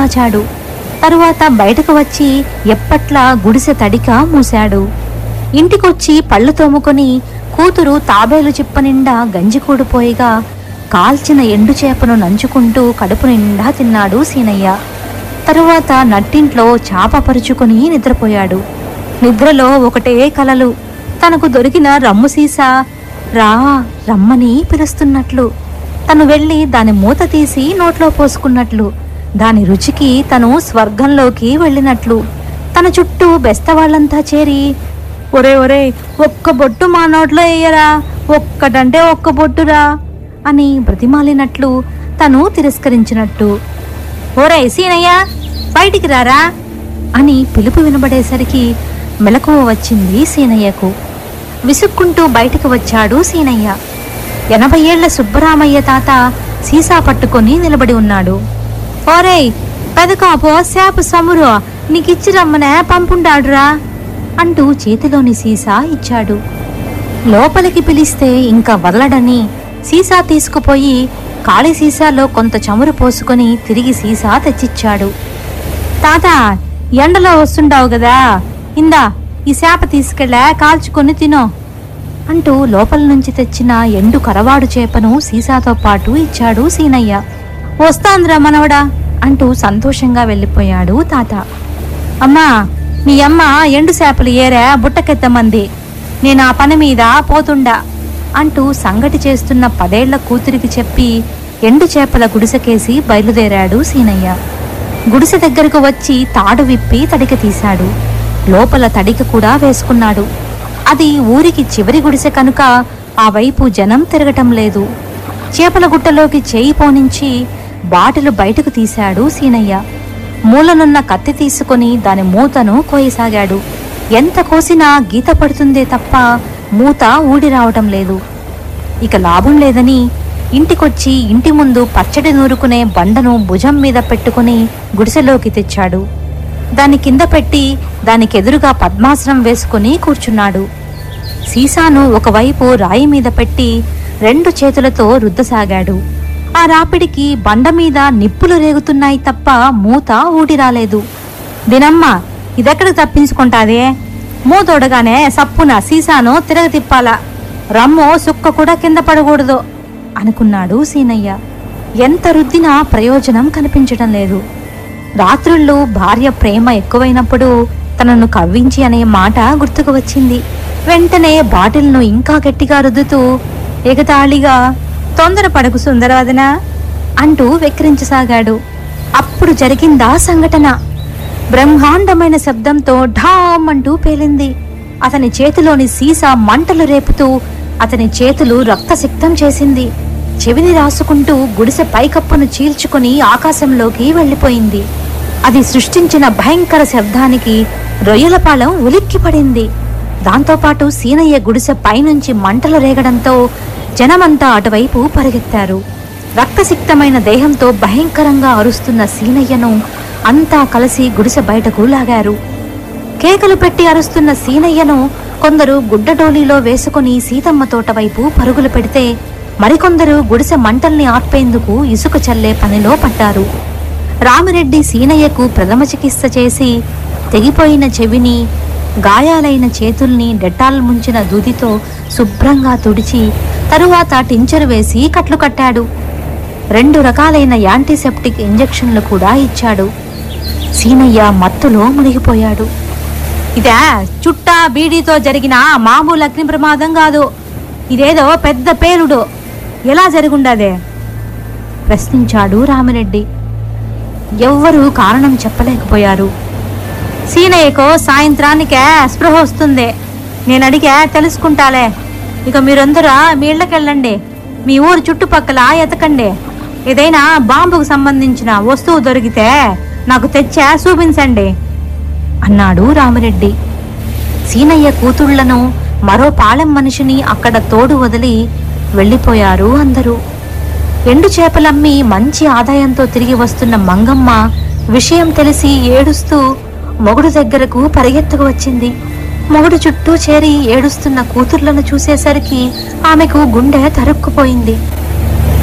దాచాడు తరువాత బయటకు వచ్చి ఎప్పట్లా గుడిసె తడిక మూశాడు ఇంటికొచ్చి పళ్ళు తోముకొని కూతురు తాబేలు చిప్ప నిండా గంజి కూడిపోయిగా కాల్చిన ఎండు చేపను నంచుకుంటూ కడుపు నిండా తిన్నాడు సీనయ్య తరువాత నట్టింట్లో చాప పరుచుకొని నిద్రపోయాడు నిద్రలో ఒకటే కలలు తనకు దొరికిన రమ్ము సీసా రా రమ్మని పిలుస్తున్నట్లు తను వెళ్ళి దాని మూత తీసి నోట్లో పోసుకున్నట్లు దాని రుచికి తను స్వర్గంలోకి వెళ్ళినట్లు తన చుట్టూ బెస్తవాళ్ళంతా చేరి ఒరే ఒరే ఒక్క బొట్టు మా నోట్లో వేయరా ఒక్కటంటే ఒక్క బొట్టురా అని బ్రతిమాలినట్లు తను తిరస్కరించినట్టు ఓరే సీనయ్య బయటికి రారా అని పిలుపు వినబడేసరికి మెలకువ వచ్చింది సీనయ్యకు విసుక్కుంటూ బయటికి వచ్చాడు సీనయ్య ఎనభై ఏళ్ల సుబ్బరామయ్య తాత సీసా పట్టుకొని నిలబడి ఉన్నాడు ఓరేయ్ పెదకాపో శాప సమురు నీకిచ్చి రమ్మనే పంపుండాడురా అంటూ చేతిలోని సీసా ఇచ్చాడు లోపలికి పిలిస్తే ఇంకా వదలడని సీసా తీసుకుపోయి ఖాళీ సీసాలో కొంత చమురు పోసుకొని తిరిగి సీసా తెచ్చిచ్చాడు తాత ఎండలో వస్తుండావు కదా ఇందా ఈ శాప తీసుకెళ్ళా కాల్చుకొని తినో అంటూ లోపల నుంచి తెచ్చిన ఎండు కరవాడు చేపను సీసాతో పాటు ఇచ్చాడు సీనయ్య వస్తాంద్రా మనవడా అంటూ సంతోషంగా వెళ్ళిపోయాడు తాత అమ్మా మీ అమ్మ ఎండు చేపలు ఏరా బుట్టకెత్తమంది నేను ఆ పని మీద పోతుండా అంటూ సంగటి చేస్తున్న పదేళ్ల కూతురికి చెప్పి ఎండు చేపల గుడిసెకేసి బయలుదేరాడు సీనయ్య గుడిసె దగ్గరకు వచ్చి తాడు విప్పి తడిక తీశాడు లోపల తడిక కూడా వేసుకున్నాడు అది ఊరికి చివరి గుడిసె కనుక ఆ వైపు జనం తిరగటం లేదు చేపల గుట్టలోకి చేయి పోనించి బాటిలు బయటకు తీశాడు సీనయ్య మూలనున్న కత్తి తీసుకొని దాని మూతను కోయసాగాడు ఎంత కోసినా గీత పడుతుందే తప్ప మూత ఊడి రావటం లేదు ఇక లాభం లేదని ఇంటికొచ్చి ఇంటి ముందు పచ్చడి నూరుకునే బండను భుజం మీద పెట్టుకుని గుడిసెలోకి తెచ్చాడు దాని కింద పెట్టి దానికెదురుగా పద్మాసనం వేసుకుని కూర్చున్నాడు సీసాను ఒకవైపు రాయి మీద పెట్టి రెండు చేతులతో రుద్దసాగాడు ఆ రాపిడికి బండ మీద నిప్పులు రేగుతున్నాయి తప్ప మూత ఊడి రాలేదు దినమ్మ ఇదెక్కడికి తప్పించుకుంటాదే మూతోడగానే సప్పున సీసాను తిరగ తిప్పాలా రమ్ము సుక్క కూడా కింద పడకూడదు అనుకున్నాడు సీనయ్య ఎంత రుద్దినా ప్రయోజనం కనిపించడం లేదు రాత్రుళ్ళు భార్య ప్రేమ ఎక్కువైనప్పుడు తనను కవ్వించి అనే మాట గుర్తుకు వచ్చింది వెంటనే బాటిల్ను ఇంకా గట్టిగా రుద్దుతూ ఎగతాళిగా తొందరపడకు సుందరవదన అంటూ వెక్కిరించసాగాడు అప్పుడు జరిగిందా సంఘటన బ్రహ్మాండమైన శబ్దంతో ఢామ్ అంటూ పేలింది అతని చేతిలోని సీసా మంటలు రేపుతూ అతని చేతులు రక్తసిక్తం చేసింది చెవిని రాసుకుంటూ గుడిసె పైకప్పును చీల్చుకుని ఆకాశంలోకి వెళ్ళిపోయింది అది సృష్టించిన భయంకర శబ్దానికి రొయ్యలపాలెం ఉలిక్కిపడింది దాంతోపాటు సీనయ్య గుడిసె పైనుంచి మంటలు రేగడంతో జనమంతా అటువైపు పరిగెత్తారు రక్తసిక్తమైన దేహంతో భయంకరంగా అరుస్తున్న సీనయ్యను అంతా కలిసి గుడిసె బయటకు లాగారు కేకలు పెట్టి అరుస్తున్న సీనయ్యను కొందరు గుడ్డటోలీలో వేసుకుని సీతమ్మ తోట వైపు పరుగులు పెడితే మరికొందరు గుడిసె మంటల్ని ఆర్పేందుకు ఇసుక చల్లే పనిలో పడ్డారు రామిరెడ్డి సీనయ్యకు ప్రథమ చికిత్స చేసి తెగిపోయిన చెవిని గాయాలైన చేతుల్ని డెటాల్ ముంచిన దూదితో శుభ్రంగా తుడిచి తరువాత టించరు వేసి కట్లు కట్టాడు రెండు రకాలైన యాంటీసెప్టిక్ ఇంజెక్షన్లు కూడా ఇచ్చాడు సీనయ్య మత్తులో మునిగిపోయాడు ఇదా చుట్టా బీడీతో జరిగిన మామూలు అగ్ని ప్రమాదం కాదు ఇదేదో పెద్ద పేలుడు ఎలా జరుగుండదే ప్రశ్నించాడు రామిరెడ్డి ఎవ్వరూ కారణం చెప్పలేకపోయారు సీనయ్యకు సాయంత్రానికే స్పృహ వస్తుంది నేను అడిగా తెలుసుకుంటాలే ఇక మీరందరూ మీ ఇళ్ళకెళ్ళండి మీ ఊరు చుట్టుపక్కల ఎతకండి ఏదైనా బాంబుకు సంబంధించిన వస్తువు దొరికితే నాకు తెచ్చా చూపించండి అన్నాడు రామిరెడ్డి సీనయ్య కూతుళ్లను మరో పాలెం మనిషిని అక్కడ తోడు వదిలి వెళ్ళిపోయారు అందరూ ఎండు చేపలమ్మి మంచి ఆదాయంతో తిరిగి వస్తున్న మంగమ్మ విషయం తెలిసి ఏడుస్తూ మొగుడు దగ్గరకు పరిగెత్తుకు వచ్చింది మొగుడు చుట్టూ చేరి ఏడుస్తున్న కూతుర్లను చూసేసరికి ఆమెకు గుండె తరుక్కుపోయింది